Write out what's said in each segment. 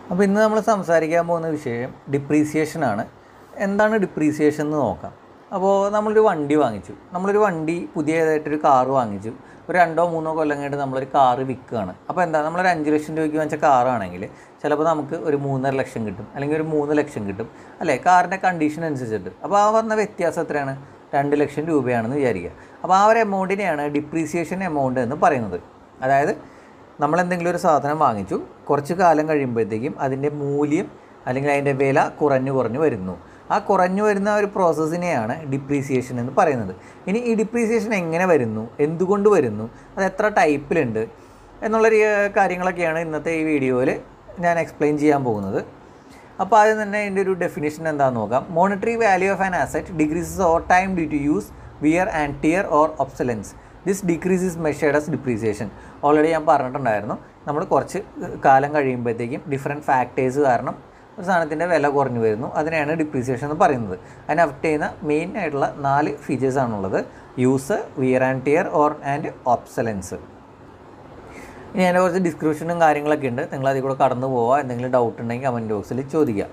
അപ്പോൾ ഇന്ന് നമ്മൾ സംസാരിക്കാൻ പോകുന്ന വിഷയം ഡിപ്രീസിയേഷൻ ആണ് എന്താണ് ഡിപ്രീസിയേഷൻ എന്ന് നോക്കാം അപ്പോൾ നമ്മളൊരു വണ്ടി വാങ്ങിച്ചു നമ്മളൊരു വണ്ടി പുതിയതായിട്ടൊരു കാറ് വാങ്ങിച്ചു ഒരു രണ്ടോ മൂന്നോ കൊല്ലം കഴിഞ്ഞിട്ട് നമ്മളൊരു കാറ് വിൽക്കുകയാണ് അപ്പോൾ എന്താ നമ്മളൊരു അഞ്ച് ലക്ഷം രൂപയ്ക്ക് വാങ്ങിച്ച കാറാണെങ്കിൽ ചിലപ്പോൾ നമുക്ക് ഒരു മൂന്നര ലക്ഷം കിട്ടും അല്ലെങ്കിൽ ഒരു മൂന്ന് ലക്ഷം കിട്ടും അല്ലേ കാറിൻ്റെ കണ്ടീഷൻ അനുസരിച്ചിട്ട് അപ്പോൾ ആ പറഞ്ഞ വ്യത്യാസം എത്രയാണ് രണ്ട് ലക്ഷം രൂപയാണെന്ന് വിചാരിക്കുക അപ്പോൾ ആ ഒരു എമൗണ്ടിനെയാണ് ഡിപ്രീസിയേഷൻ എമൗണ്ട് എന്ന് പറയുന്നത് അതായത് നമ്മൾ എന്തെങ്കിലും ഒരു സാധനം വാങ്ങിച്ചു കുറച്ച് കാലം കഴിയുമ്പോഴത്തേക്കും അതിൻ്റെ മൂല്യം അല്ലെങ്കിൽ അതിൻ്റെ വില കുറഞ്ഞു കുറഞ്ഞു വരുന്നു ആ കുറഞ്ഞു വരുന്ന ഒരു പ്രോസസ്സിനെയാണ് ഡിപ്രീസിയേഷൻ എന്ന് പറയുന്നത് ഇനി ഈ ഡിപ്രീസിയേഷൻ എങ്ങനെ വരുന്നു എന്തുകൊണ്ട് വരുന്നു അത് എത്ര ടൈപ്പിലുണ്ട് എന്നുള്ള ഒരു, ഏഹ്, കാര്യങ്ങളൊക്കെയാണ് ഇന്നത്തെ ഈ വീഡിയോയിൽ ഞാൻ എക്സ്പ്ലെയിൻ ചെയ്യാൻ പോകുന്നത് അപ്പോൾ ആദ്യം തന്നെ ഇതിൻ്റെ ഒരു ഡെഫിനേഷൻ എന്താണെന്ന് നോക്കാം monetary value of an asset decreases over time due to use wear and tear or obsolescence this decrease is measured as depreciation already ഞാൻ പറഞ്ഞിട്ടുണ്ടായിരുന്നു നമ്മൾ കുറച്ച് കാലം കഴിയുമ്പോഴത്തേക്കും ഡിഫറെൻറ്റ് ഫാക്ടേഴ്സ് കാരണം ഒരു സാധനത്തിൻ്റെ വില കുറഞ്ഞു വരുന്നു അതിനെയാണ് ഡിപ്രീസിയേഷൻ എന്ന് പറയുന്നത് അതിനെ അഫക്റ്റ് ചെയ്യുന്ന മെയിൻ ആയിട്ടുള്ള നാല് ഫീച്ചേഴ്സ് ആണുള്ളത് use wear and tear or and obsolescence ഇനി അതിൻ്റെ കുറച്ച് ഡിസ്ക്രിപ്ഷനും കാര്യങ്ങളൊക്കെ ഉണ്ട് നിങ്ങൾ അതിൽ കൂടെ കടന്നു പോവുക എന്തെങ്കിലും ഡൗട്ട് ഉണ്ടെങ്കിൽ കമൻറ്റ് ബോക്സിൽ ചോദിക്കുക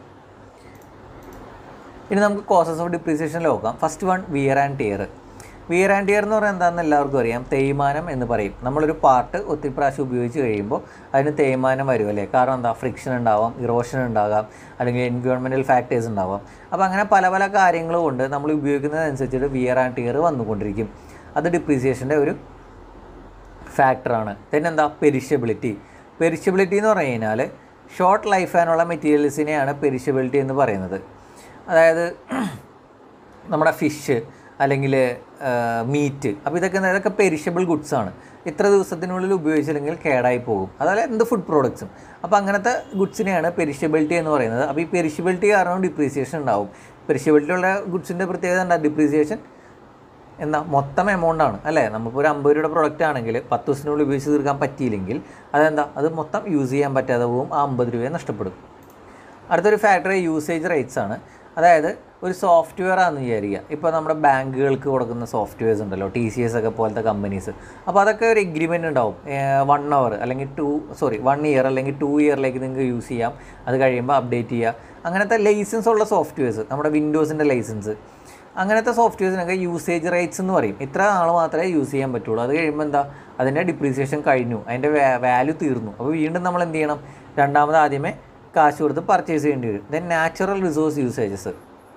ഇനി നമുക്ക് കോസസ് ഓഫ് ഡിപ്രീസിയേഷൻ നോക്കാം first one wear and tear wear and tear എന്ന് പറയുന്നത് എന്താണെന്ന് എല്ലാവർക്കും അറിയാം തേയ്മാനം എന്ന് പറയും നമ്മളൊരു പാർട്ട് ഒത്തിരി പ്രാവശ്യം ഉപയോഗിച്ച് കഴിയുമ്പോൾ അതിന് തേയ്മാനം വരും അല്ലേ കാരണം എന്താ ഫ്രിക്ഷൻ ഉണ്ടാവാം ഇറോഷൻ ഉണ്ടാകാം അല്ലെങ്കിൽ എൻവയോൺമെൻറ്റൽ ഫാക്ടേഴ്സ് ഉണ്ടാവാം അപ്പോൾ അങ്ങനെ പല പല കാര്യങ്ങൾ കൊണ്ട് നമ്മൾ ഉപയോഗിക്കുന്നതനുസരിച്ചിട്ട് വിയർ ആൻഡ് ടിയർ വന്നുകൊണ്ടിരിക്കും അത് ഡിപ്രീസിയേഷൻ്റെ ഒരു ഫാക്ടറാണ് then എന്താ പെരിഷബിലിറ്റി പെരിഷബിലിറ്റി എന്ന് പറഞ്ഞു കഴിഞ്ഞാൽ ഷോർട്ട് ലൈഫ് ആനുള്ള മെറ്റീരിയൽസിനെയാണ് പെരിഷബിലിറ്റി എന്ന് പറയുന്നത് അതായത് നമ്മുടെ ഫിഷ് അല്ലെങ്കിൽ മീറ്റ് അപ്പോൾ ഇതൊക്കെ എന്താ- ഇതൊക്കെ പെരിഷബിൾ ഗുഡ്സ് ആണ് ഇത്ര ദിവസത്തിനുള്ളിൽ ഉപയോഗിച്ചില്ലെങ്കിൽ കേടായി പോകും അതുപോലെ എന്ത് ഫുഡ് പ്രോഡക്ട്സും അപ്പോൾ അങ്ങനത്തെ ഗുഡ്സിനെയാണ് പെരിഷബിലിറ്റി എന്ന് പറയുന്നത് അപ്പോൾ ഈ പെരിഷബിലിറ്റി കാരണം ഡിപ്രീസിയേഷൻ ഉണ്ടാവും പെരിഷബിലിറ്റി ഉള്ള ഗുഡ്സിൻ്റെ പ്രത്യേകത എന്താ ഡിപ്രീസിയേഷൻ എന്താ മൊത്തം എമൗണ്ട് ആണ് അല്ലേ നമുക്കിപ്പോൾ ഒരു അമ്പത് രൂപയുടെ പ്രൊഡക്റ്റ് ആണെങ്കിൽ പത്ത് ദിവസത്തിനുള്ളിൽ ഉപയോഗിച്ച് തീർക്കാൻ പറ്റിയില്ലെങ്കിൽ അതെന്താ അത് മൊത്തം യൂസ് ചെയ്യാൻ പറ്റാതെ പോകും ആ അമ്പത് രൂപയെ നഷ്ടപ്പെടും അടുത്തൊരു ഫാക്ടർ യൂസേജ് റേറ്റ്സ് ആണ് അതായത് ഒരു സോഫ്റ്റ്വെയർ ആണെന്ന് വിചാരിക്കുക ഇപ്പോൾ നമ്മുടെ ബാങ്കുകൾക്ക് കൊടുക്കുന്ന സോഫ്റ്റ്വെയർസ് ഉണ്ടല്ലോ ടി സി എസ് ഒക്കെ പോലത്തെ കമ്പനീസ് അപ്പോൾ അതൊക്കെ ഒരു എഗ്രിമെൻ്റ് ഉണ്ടാവും വൺ അവർ അല്ലെങ്കിൽ ടു സോറി വൺ ഇയർ അല്ലെങ്കിൽ ടു ഇയറിലേക്ക് നിങ്ങൾക്ക് യൂസ് ചെയ്യാം അത് കഴിയുമ്പോൾ അപ്ഡേറ്റ് ചെയ്യുക അങ്ങനത്തെ ലൈസൻസ് ഉള്ള സോഫ്റ്റ്വെയർസ് നമ്മുടെ വിൻഡോസിൻ്റെ ലൈസൻസ് അങ്ങനത്തെ സോഫ്റ്റ്വെയർസിനൊക്കെ യൂസേജ് റേറ്റ്സ് എന്ന് പറയും ഇത്ര നാൾ മാത്രമേ യൂസ് ചെയ്യാൻ പറ്റുള്ളൂ അത് കഴിയുമ്പോൾ എന്താ അതിൻ്റെ ഡിപ്രീസിയേഷൻ കഴിഞ്ഞു അതിൻ്റെ വാല്യൂ തീർന്നു അപ്പോൾ വീണ്ടും നമ്മൾ എന്ത് ചെയ്യണം രണ്ടാമത് ആദ്യമേ കാശ് കൊടുത്ത് പർച്ചേസ് ചെയ്യേണ്ടി വരും ദെൻ നാച്ചുറൽ റിസോഴ്സ് യൂസേജസ്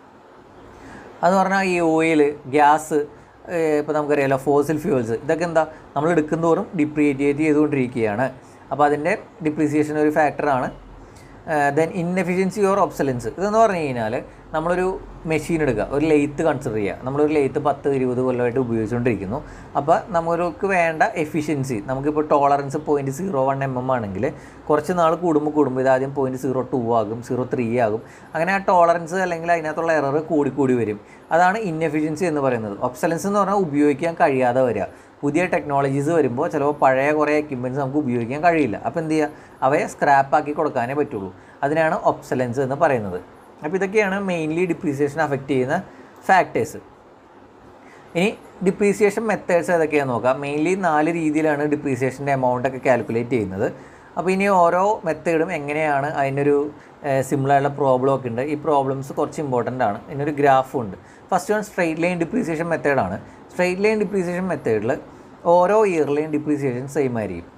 അത് പറഞ്ഞാൽ ഈ ഓയിൽ ഗ്യാസ് ഇപ്പോൾ നമുക്കറിയാലോ ഫോസിൽ ഫ്യൂവൽസ് ഇതൊക്കെ എന്താ നമ്മൾ എടുക്കുന്നതോറും ഡിപ്രീറ്റിയേറ്റ് ചെയ്തുകൊണ്ടിരിക്കുകയാണ് അപ്പോൾ അതിൻ്റെ ഡിപ്രീസിയേഷൻ ഒരു ഫാക്ടറാണ് ദെൻ ഇൻഎഫിഷ്യൻസി ഓർ ഒബ്സലൻസ് ഇതെന്ന് പറഞ്ഞു കഴിഞ്ഞാൽ നമ്മളൊരു മെഷീൻ എടുക്കുക ഒരു ലെയ്ത്ത് കൺസിഡർ ചെയ്യുക നമ്മളൊരു ലെയ്ത്ത് പത്ത് ഇരുപത് കൊല്ലമായിട്ട് ഉപയോഗിച്ചുകൊണ്ടിരിക്കുന്നു അപ്പോൾ നമുക്ക് വേണ്ട എഫിഷ്യൻസി നമുക്കിപ്പോൾ tolerance point zero one M M ആണെങ്കിൽ കുറച്ച് നാൾ കൂടുമ്പോൾ കൂടുമ്പോൾ ഇത് ആദ്യം പോയിൻറ്റ് സീറോ ടു ആകും സീറോ ത്രീ ആകും അങ്ങനെ ആ ടോളറൻസ് അല്ലെങ്കിൽ അതിനകത്തുള്ള എറർ കൂടി കൂടി വരും അതാണ് ഇൻഎഫിഷ്യൻസി എന്ന് പറയുന്നത് ഒബ്സലൻസ് എന്ന് പറഞ്ഞാൽ ഉപയോഗിക്കാൻ കഴിയാതെ വരിക പുതിയ ടെക്നോളജീസ് വരുമ്പോൾ ചിലപ്പോൾ പഴയ കുറേ എക്യുപ്മെൻറ്റ്സ് നമുക്ക് ഉപയോഗിക്കാൻ കഴിയില്ല അപ്പോൾ എന്ത് ചെയ്യുക അവയെ സ്ക്രാപ്പാക്കി കൊടുക്കാനേ പറ്റുള്ളൂ അതിനാണ് ഒബ്സലൻസ് എന്ന് പറയുന്നത് അപ്പോൾ ഇതൊക്കെയാണ് മെയിൻലി ഡിപ്രീസിയേഷൻ അഫക്റ്റ് ചെയ്യുന്ന ഫാക്ടേഴ്സ് ഇനി ഡിപ്രീസിയേഷൻ മെത്തേഡ്സ് ഏതൊക്കെയാണെന്ന് നോക്കാം മെയിൻലി നാല് രീതിയിലാണ് ഡിപ്രീസിയേഷൻ്റെ എമൗണ്ട് ഒക്കെ കാൽക്കുലേറ്റ് ചെയ്യുന്നത് അപ്പോൾ ഇനി ഓരോ മെത്തേഡും എങ്ങനെയാണ് അതിനൊരു സിമിലറുള്ള പ്രോബ്ലം ഒക്കെ ഉണ്ട് ഈ പ്രോബ്ലംസ് കുറച്ച് ഇമ്പോർട്ടൻ്റ് ആണ് ഇതിനൊരു ഗ്രാഫും ഉണ്ട് first one straight line depreciation മെത്തേഡാണ് സ്ട്രെയിറ്റ് ലൈൻ ഡിപ്രീസിയേഷൻ മെത്തേഡിൽ ഓരോ ഇയർലെയും ഡിപ്രീസിയേഷൻ സെയിം ആയിരിക്കും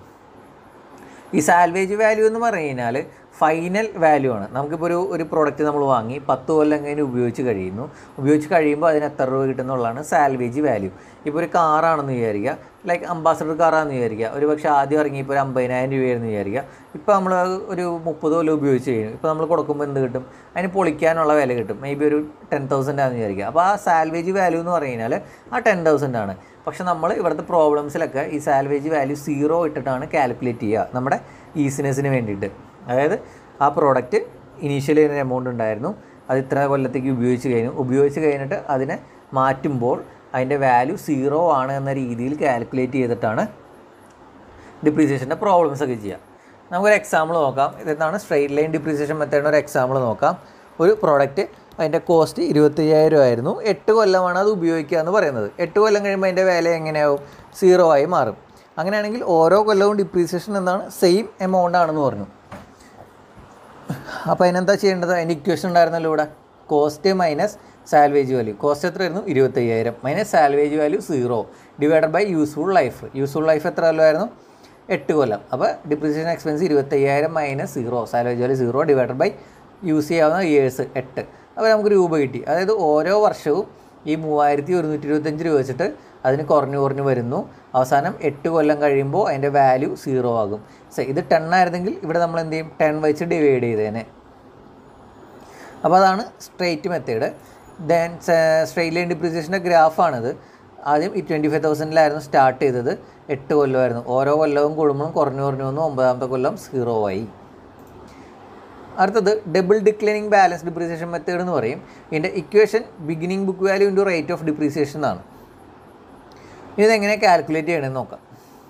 ഈ സാൽവേജ് വാല്യൂ എന്ന് പറഞ്ഞു കഴിഞ്ഞാൽ ഫൈനൽ വാല്യൂ ആണ് നമുക്കിപ്പോൾ ഒരു ഒരു പ്രോഡക്റ്റ് നമ്മൾ വാങ്ങി പത്ത് കൊല്ലം കഴിഞ്ഞ് ഉപയോഗിച്ച് കഴിയുന്നു ഉപയോഗിച്ച് കഴിയുമ്പോൾ അതിന് എത്ര രൂപ കിട്ടുന്നുള്ളതാണ് സാൽവേജ് വാല്യൂ ഇപ്പോൾ ഒരു കാറാണെന്ന് വിചാരിക്കുക ലൈക്ക് അംബാസഡർ കാറാണെന്ന് വിചാരിക്കുക ഒരു പക്ഷേ ആദ്യം ഇറങ്ങിയപ്പോൾ ഒരു അമ്പതിനായിരം രൂപയായിരുന്നു വിചാരിക്കുക ഇപ്പോൾ നമ്മൾ ഒരു മുപ്പത് കൊല്ലം ഉപയോഗിച്ച് കഴിഞ്ഞു ഇപ്പോൾ നമ്മൾ കൊടുക്കുമ്പോൾ എന്ത് കിട്ടും അതിന് പൊളിക്കാനുള്ള വില കിട്ടും മേ ബി ഒരു ടെൻ തൗസൻഡ് ആണെന്ന് വിചാരിക്കുക അപ്പോൾ ആ സാൽവേജ് വാല്യൂ എന്ന് പറഞ്ഞു കഴിഞ്ഞാൽ ആ ടെൻ തൗസൻഡ് ആണ് പക്ഷെ നമ്മൾ ഇവിടുത്തെ പ്രോബ്ലംസിലൊക്കെ ഈ സാൽവേജ് വാല്യൂ സീറോ ഇട്ടിട്ടാണ് കാൽക്കുലേറ്റ് ചെയ്യുക നമ്മുടെ ഈസിനെസ്സിന് വേണ്ടിയിട്ട് അതായത് ആ പ്രോഡക്റ്റ് ഇനീഷ്യലി ഒരു എമൗണ്ട് ഉണ്ടായിരുന്നു അത് ഇത്ര കൊല്ലത്തേക്ക് ഉപയോഗിച്ച് കഴിഞ്ഞു ഉപയോഗിച്ച് കഴിഞ്ഞിട്ട് അതിനെ മാറ്റുമ്പോൾ അതിൻ്റെ വാല്യൂ സീറോ ആണ് എന്ന രീതിയിൽ കാൽക്കുലേറ്റ് ചെയ്തിട്ടാണ് ഡിപ്രീസിയേഷൻ്റെ പ്രോബ്ലംസ് ഒക്കെ ചെയ്യുക നമുക്കൊരു എക്സാമ്പിൾ നോക്കാം ഇതെന്താണ് സ്ട്രെയിറ്റ് ലൈൻ ഡിപ്രീസിയേഷൻ മെത്തേഡിന് ഒരു എക്സാമ്പിൾ നോക്കാം ഒരു പ്രോഡക്റ്റ് അതിൻ്റെ കോസ്റ്റ് ഇരുപത്തയ്യായിരം ആയിരുന്നു എട്ട് കൊല്ലമാണ് അത് ഉപയോഗിക്കുക എന്ന് പറയുന്നത് എട്ട് കൊല്ലം കഴിയുമ്പോൾ അതിൻ്റെ വില എങ്ങനെയാവും സീറോ ആയി മാറും അങ്ങനെയാണെങ്കിൽ ഓരോ കൊല്ലവും ഡിപ്രീസിയേഷൻ എന്താണ് സെയിം എമൗണ്ട് ആണെന്ന് പറഞ്ഞു അപ്പോൾ അതിനെന്താ ചെയ്യേണ്ടത് അതിൻ്റെ ഇക്വേഷൻ ഉണ്ടായിരുന്നല്ലോ ഇവിടെ cost minus salvage value cost എത്രയായിരുന്നു ഇരുപത്തയ്യായിരം minus salvage value zero divided by useful life useful life എത്ര കൊല്ലമായിരുന്നു എട്ട് കൊല്ലം അപ്പോൾ ഡിപ്രിസിയേഷൻ എക്സ്പെൻസ് ഇരുപത്തയ്യായിരം minus zero salvage value zero divided by use ചെയ്യാവുന്ന ഇയേഴ്സ് എട്ട് അപ്പോൾ നമുക്ക് രൂപ കിട്ടി അതായത് ഓരോ വർഷവും ഈ മൂവായിരത്തി ഒരുന്നൂറ്റി ഇരുപത്തഞ്ച് രൂപ വെച്ചിട്ട് അതിന് കുറഞ്ഞു കുറഞ്ഞു വരുന്നു അവസാനം എട്ട് കൊല്ലം കഴിയുമ്പോൾ അതിൻ്റെ വാല്യൂ സീറോ ആകും സെ ഇത് ടെൻ ആയിരുന്നെങ്കിൽ ഇവിടെ നമ്മൾ എന്ത് ചെയ്യും ടെൻ വെച്ച് ഡിവൈഡ് ചെയ്തേനെ അപ്പോൾ അതാണ് straight method then straight line ഡിപ്രിസിയേഷൻ്റെ ഗ്രാഫാണിത് ആദ്യം ഈ ട്വൻറ്റി ഫൈവ് തൗസൻഡിലായിരുന്നു സ്റ്റാർട്ട് ചെയ്തത് എട്ട് കൊല്ലമായിരുന്നു ഓരോ കൊല്ലവും കൂടുമ്പോഴും കുറഞ്ഞു കുറഞ്ഞു വന്നു ഒമ്പതാമത്തെ കൊല്ലം സീറോ ആയി അടുത്തത് double declining balance depreciation method എന്ന് പറയും ഇതിൻ്റെ equation beginning book value into rate of depreciation എന്നാണ് ഇതെങ്ങനെ കാൽക്കുലേറ്റ് ചെയ്യണമെന്ന് നോക്കാം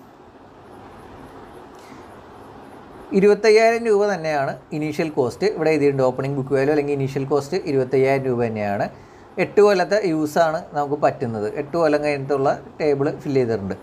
ഇരുപത്തയ്യായിരം രൂപ തന്നെയാണ് ഇനീഷ്യൽ കോസ്റ്റ് ഇവിടെ എഴുതിയിട്ടുണ്ട് ഓപ്പണിംഗ് ബുക്ക് വാല്യൂ അല്ലെങ്കിൽ ഇനീഷ്യൽ കോസ്റ്റ് ഇരുപത്തയ്യായിരം രൂപ തന്നെയാണ് എട്ട് കൊല്ലത്തെ യൂസാണ് നമുക്ക് പറ്റുന്നത് എട്ട് കൊല്ലം കഴിഞ്ഞിട്ടുള്ള ടേബിൾ ഫില്ല് ചെയ്തിട്ടുണ്ട്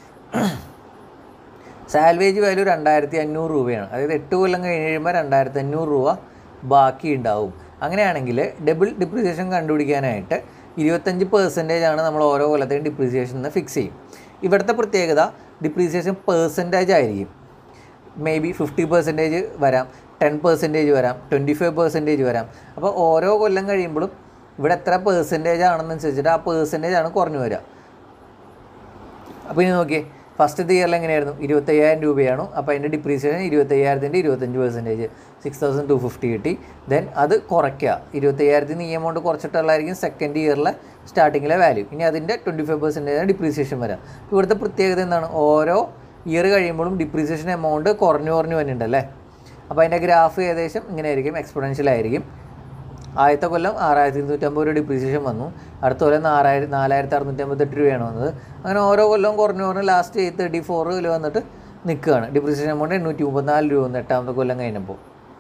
സാൽവേജ് വാല്യൂ രണ്ടായിരത്തി അഞ്ഞൂറ് രൂപയാണ് അതായത് എട്ട് കൊല്ലം കഴിഞ്ഞ് കഴിയുമ്പോൾ രണ്ടായിരത്തി അഞ്ഞൂറ് രൂപ ബാക്കി ഉണ്ടാവും അങ്ങനെയാണെങ്കിൽ ഡബിൾ ഡിപ്രിസിയേഷൻ കണ്ടുപിടിക്കാനായിട്ട് ഇരുപത്തഞ്ച് പെർസെൻറ്റേജ് ആണ് നമ്മൾ ഓരോ കൊല്ലത്തെയും ഡിപ്രിസിയേഷൻ എന്ന് ഫിക്സ് ചെയ്യും ഇവിടുത്തെ പ്രത്യേകത ഡിപ്രിസിയേഷൻ പെർസെൻറ്റേജ് ആയിരിക്കും മേ ബി ഫിഫ്റ്റി പെർസെൻറ്റേജ് വരാം ടെൻ പെർസെൻറ്റേജ് വരാം ട്വൻറ്റി ഫൈവ് പെർസെൻറ്റേജ് വരാം അപ്പോൾ ഓരോ കൊല്ലം കഴിയുമ്പോഴും ഇവിടെ എത്ര പെർസെൻറ്റേജ് ആണെന്നനുസരിച്ചിട്ട് ആ പെർസെൻറ്റേജ് ആണ് കുറഞ്ഞു വരിക അപ്പോൾ ഇനി നോക്കിയേ ഫസ്റ്റത്തെ ഇയറിൽ എങ്ങനെയായിരുന്നു ഇരുപത്തയ്യായിരം രൂപയാണ് അപ്പോൾ അതിൻ്റെ ഡിപ്രീസിയേഷൻ ഇരുപത്തയ്യായിരത്തിൻ്റെ ഇരുപത്തഞ്ച് percentage six thousand two fifty കിട്ടി ദെൻ അത് കുറയ്ക്കുക ഇരുപത്തയ്യായിരത്തിന് ഈ എമൗണ്ട് കുറച്ചിട്ടുള്ളതായിരിക്കും സെക്കൻഡ് ഇയറിലെ സ്റ്റാർട്ടിങ്ങിലെ വാല്യൂ ഇനി അതിൻ്റെ ട്വൻറ്റി ഫൈവ് പെർസെൻറ്റേജ് ഡിപ്രീസിയേഷൻ വരാം ഇവിടുത്തെ പ്രത്യേകത എന്താണ് ഓരോ ഇയർ കഴിയുമ്പോഴും ഡിപ്രീസിയേഷൻ എമൗണ്ട് കുറഞ്ഞു കുറഞ്ഞു വരുന്നുണ്ടല്ലേ അപ്പോൾ അതിൻ്റെ ഗ്രാഫ് ഏകദേശം ഇങ്ങനെ ആയിരിക്കും എക്സ്പൊണൻഷ്യൽ ആയിരിക്കും ആദ്യത്തെ കൊല്ലം ആറായിരത്തി ഇരുന്നൂറ്റമ്പത് രൂപ ഡിപ്രീസിയേഷൻ വന്നു അടുത്ത കൊല്ലം നാലായിരം നാലായിരത്തി അറുന്നൂറ്റമ്പത്തെട്ട് രൂപയാണ് വന്നത് അങ്ങനെ ഓരോ കൊല്ലവും കുറഞ്ഞു കുറഞ്ഞ് ലാസ്റ്റ് എയ്റ്റ് തേർട്ടി ഫോറിൽ വന്നിട്ട് നിൽക്കുകയാണ് ഡിപ്രീസിയേഷൻ എമൗണ്ട് എണ്ണൂറ്റി മുപ്പത്തിനാല് രൂപ വന്നു എട്ടാമത്തെ കൊല്ലം കഴിഞ്ഞപ്പോൾ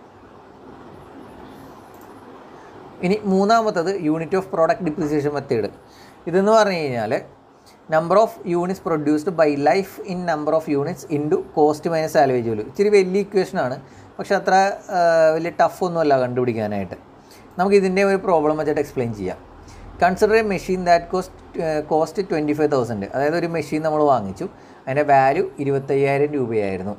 ഇനി മൂന്നാമത്തത് unit of product depreciation method ഇതെന്ന് പറഞ്ഞു കഴിഞ്ഞാൽ number of units produced by life in number of units into cost minus salvage value ഇച്ചിരി വലിയ ഇക്വേഷനാണ് പക്ഷെ അത്ര ആ, വലിയ ടഫ് ഒന്നുമല്ല കണ്ടുപിടിക്കാനായിട്ട് നമുക്ക് ഇതിൻ്റെ ഒരു പ്രോബ്ലം വെച്ചിട്ട് എക്സ്പ്ലെയിൻ ചെയ്യാം consider a machine that cost cost twenty five thousand അതായത് ഒരു മെഷീൻ നമ്മൾ വാങ്ങിച്ചു അതിൻ്റെ വാല്യൂ ഇരുപത്തയ്യായിരം രൂപയായിരുന്നു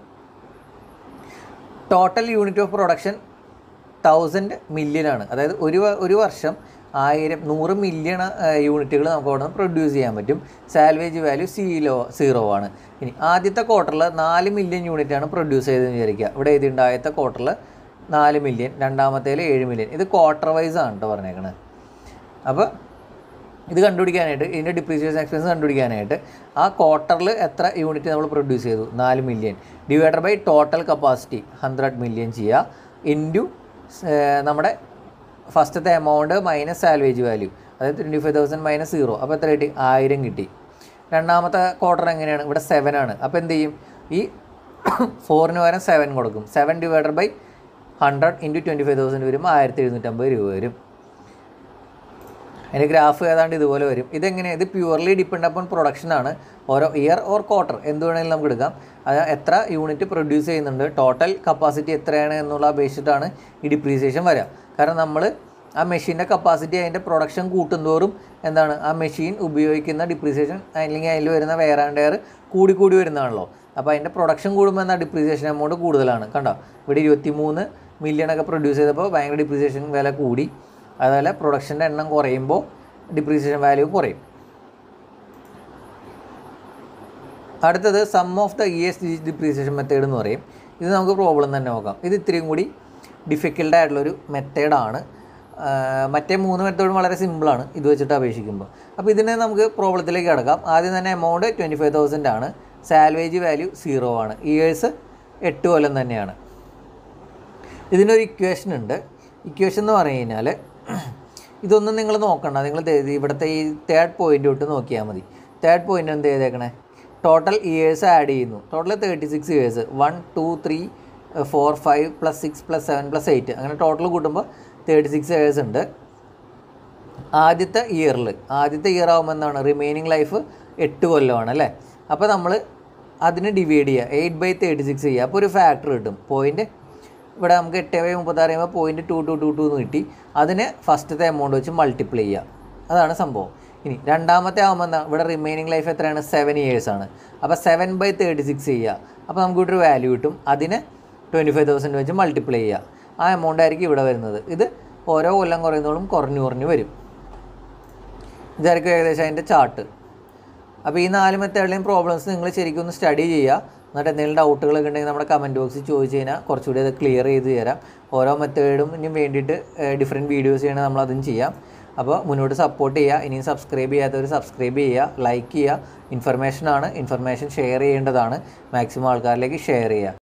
total unit of production thousand million ആണ് അതായത് ഒരു വ- ഒരു വർഷം ആയിരം നൂറ് മില്യൺ യൂണിറ്റുകൾ നമുക്ക് അവിടെ നിന്ന് പ്രൊഡ്യൂസ് ചെയ്യാൻ പറ്റും സാൽവേജ് വാല്യൂ സീലോ സീറോ ആണ് ഇനി ആദ്യത്തെ ക്വാർട്ടറിൽ നാല് മില്യൺ യൂണിറ്റ് ആണ് പ്രൊഡ്യൂസ് ചെയ്തതെന്ന് വിചാരിക്കുക ഇവിടെ എഴുതിയിട്ടുണ്ട് ആദ്യത്തെ ക്വാർട്ടറിൽ നാല് മില്യൺ രണ്ടാമത്തേൽ ഏഴ് മില്യൺ ഇത് ക്വാർട്ടർ വൈസ് ആണ് കേട്ടോ പറഞ്ഞേക്കണത് അപ്പോൾ ഇത് കണ്ടുപിടിക്കാനായിട്ട് ഇതിൻ്റെ ഡിപ്രീസിയേഷൻ എക്സ്പെൻസ് കണ്ടുപിടിക്കാനായിട്ട് ആ ക്വാർട്ടറിൽ എത്ര യൂണിറ്റ് നമ്മൾ പ്രൊഡ്യൂസ് ചെയ്തു നാല് million divider by total capacity hundred million ചെയ്യുക ഇൻറ്റു നമ്മുടെ ഫസ്റ്റത്തെ എമൗണ്ട് മൈനസ് സാൽവേജ് വാല്യൂ അതായത് twenty five thousand minus zero അപ്പോൾ എത്ര കിട്ടി ആയിരം കിട്ടി രണ്ടാമത്തെ ക്വാർട്ടർ എങ്ങനെയാണ് ഇവിടെ സെവൻ ആണ് അപ്പോൾ എന്ത് ചെയ്യും ഈ ഫോറിന് പകരം സെവൻ കൊടുക്കും seven divider by hundred into twenty five thousand വരുമ്പോൾ ആയിരത്തി എഴുന്നൂറ്റമ്പത് രൂപ വരും അതിൻ്റെ ഗ്രാഫ് ഏതാണ്ട് ഇതുപോലെ വരും ഇതെങ്ങനെ ഇത് പ്യുവർലി ഡിപ്പെൻഡ് അപ്പോൺ പ്രൊഡക്ഷൻ ആണ് ഓരോ ഇയർ ഓർ ക്വാർട്ടർ എന്ത് വേണമെങ്കിലും നമുക്ക് എടുക്കാം അത് എത്ര യൂണിറ്റ് പ്രൊഡ്യൂസ് ചെയ്യുന്നുണ്ട് ടോട്ടൽ കപ്പാസിറ്റി എത്രയാണ് എന്നുള്ള അപേക്ഷിച്ചിട്ടാണ് ഈ ഡിപ്രീസിയേഷൻ വരിക കാരണം നമ്മൾ ആ മെഷീൻ്റെ കപ്പാസിറ്റി അതിൻ്റെ പ്രൊഡക്ഷൻ കൂട്ടുന്തോറും എന്താണ് ആ മെഷീൻ ഉപയോഗിക്കുന്ന ഡിപ്രീസിയേഷൻ അല്ലെങ്കിൽ അതിൽ വരുന്ന വെയർ ആൻഡ് എയർ കൂടി കൂടി വരുന്നതാണല്ലോ അപ്പോൾ അതിൻ്റെ പ്രൊഡക്ഷൻ കൂടുമ്പോൾ എന്നാൽ ഡിപ്രീസിയേഷൻ എമൗണ്ട് കൂടുതലാണ് കണ്ടോ ഇവിടെ ഇരുപത്തി മൂന്ന് മില്യൺ ഒക്കെ പ്രൊഡ്യൂസ് ചെയ്തപ്പോൾ ഭയങ്കര ഡിപ്രീസിയേഷൻ വില കൂടി അതുപോലെ പ്രൊഡക്ഷൻ്റെ എണ്ണം കുറയുമ്പോൾ ഡിപ്രീസിയേഷൻ വാല്യൂ കുറയും അടുത്തത് sum of the years depreciation method എന്ന് പറയും ഇത് നമുക്ക് പ്രോബ്ലം തന്നെ നോക്കാം ഇത് ഇത്രയും കൂടി ഡിഫിക്കൽട്ട് ആയിട്ടുള്ളൊരു മെത്തേഡാണ് മറ്റേ മൂന്ന് മെത്തേഡും വളരെ സിമ്പിളാണ് ഇത് വെച്ചിട്ട് അപേക്ഷിക്കുമ്പോൾ അപ്പോൾ ഇതിനെ നമുക്ക് പ്രോബ്ലത്തിലേക്ക് കിടക്കാം ആദ്യം തന്നെ എമൗണ്ട് ട്വൻറ്റി ഫൈവ് തൗസൻഡ് ആണ് സാൽവേജ് വാല്യൂ സീറോ ആണ് ഇയേഴ്സ് എട്ട് കൊല്ലം തന്നെയാണ് ഇതിനൊരു ഇക്വേഷൻ ഉണ്ട് ഇക്വേഷൻ എന്ന് പറഞ്ഞു കഴിഞ്ഞാൽ ഇതൊന്നും നിങ്ങൾ നോക്കണ്ട നിങ്ങൾ ദേ- ഇവിടുത്തെ ഈ തേർഡ് പോയിന്റ് തൊട്ട് നോക്കിയാൽ മതി തേർഡ് പോയിന്റ് എന്ത് ചെയ്തേക്കണേ ടോട്ടൽ ഇയേഴ്സ് ആഡ് ചെയ്യുന്നു total thirty six years one two three four five plus six plus seven plus eight അങ്ങനെ ടോട്ടൽ കൂട്ടുമ്പോൾ തേർട്ടി സിക്സ് ഇയേഴ്സ് ഉണ്ട് ആദ്യത്തെ ഇയറിൽ ആദ്യത്തെ ഇയർ ആകുമ്പോൾ എന്താണ് റിമൈനിങ് ലൈഫ് എട്ട് കൊല്ലമാണ് അല്ലേ അപ്പോൾ നമ്മൾ അതിന് ഡിവൈഡ് ചെയ്യുക എയ്റ്റ് ബൈ തേർട്ടി സിക്സ് ചെയ്യുക അപ്പോൾ ഒരു ഫാക്ടർ കിട്ടും പോയിൻറ്റ് ഇവിടെ നമുക്ക് എട്ട് ബൈ മുപ്പത്താറ് ചെയ്യുമ്പോൾ point two two two two എന്ന് കിട്ടി അതിന് ഫസ്റ്റത്തെ എമൗണ്ട് വെച്ച് മൾട്ടിപ്ലൈ ചെയ്യുക അതാണ് സംഭവം ഇനി രണ്ടാമത്തെ ആകുമ്പോൾ എന്താ ഇവിടെ റിമൈനിങ് ലൈഫ് എത്രയാണ് സെവൻ ഇയേഴ്സ് ആണ് അപ്പോൾ സെവൻ ബൈ തേർട്ടി സിക്സ് ചെയ്യുക അപ്പോൾ നമുക്ക് ഇവിടെ ഒരു വാല്യൂ കിട്ടും അതിന് ട്വൻറ്റി ഫൈവ് തൗസൻഡ് വെച്ച് മൾട്ടിപ്ലൈ ചെയ്യുക ആ എമൗണ്ട് ആയിരിക്കും ഇവിടെ വരുന്നത് ഇത് ഓരോ കൊല്ലം കുറയുന്നതോളും കുറഞ്ഞു കുറഞ്ഞു വരും ഇതായിരിക്കും ഏകദേശം അതിൻ്റെ ചാർട്ട് അപ്പോൾ ഈ നാല് മെത്തേഡിലെയും പ്രോബ്ലംസ് നിങ്ങൾ ശരിക്കും ഒന്ന് സ്റ്റഡി ചെയ്യുക എന്നിട്ട് എന്തെങ്കിലും ഡൗട്ടുകളൊക്കെ ഉണ്ടെങ്കിൽ നമ്മുടെ കമൻറ്റ് ബോക്സിൽ ചോദിച്ചു കഴിഞ്ഞാൽ കുറച്ചുകൂടി അത് ക്ലിയർ ചെയ്ത് തരാം ഓരോ മെത്തേഡും ഇനിയും വേണ്ടിയിട്ട് ഡിഫറെൻറ്റ് വീഡിയോസ് ചെയ്യണമെങ്കിൽ നമ്മളതും ചെയ്യാം അപ്പോൾ മുന്നോട്ട് സപ്പോർട്ട് ചെയ്യുക ഇനിയും സബ്സ്ക്രൈബ് ചെയ്യാത്തവർ സബ്സ്ക്രൈബ് ചെയ്യുക ലൈക്ക് ചെയ്യുക ഇൻഫർമേഷനാണ് ഇൻഫർമേഷൻ ഷെയർ ചെയ്യേണ്ടതാണ് മാക്സിമം ആൾക്കാരിലേക്ക് ഷെയർ ചെയ്യുക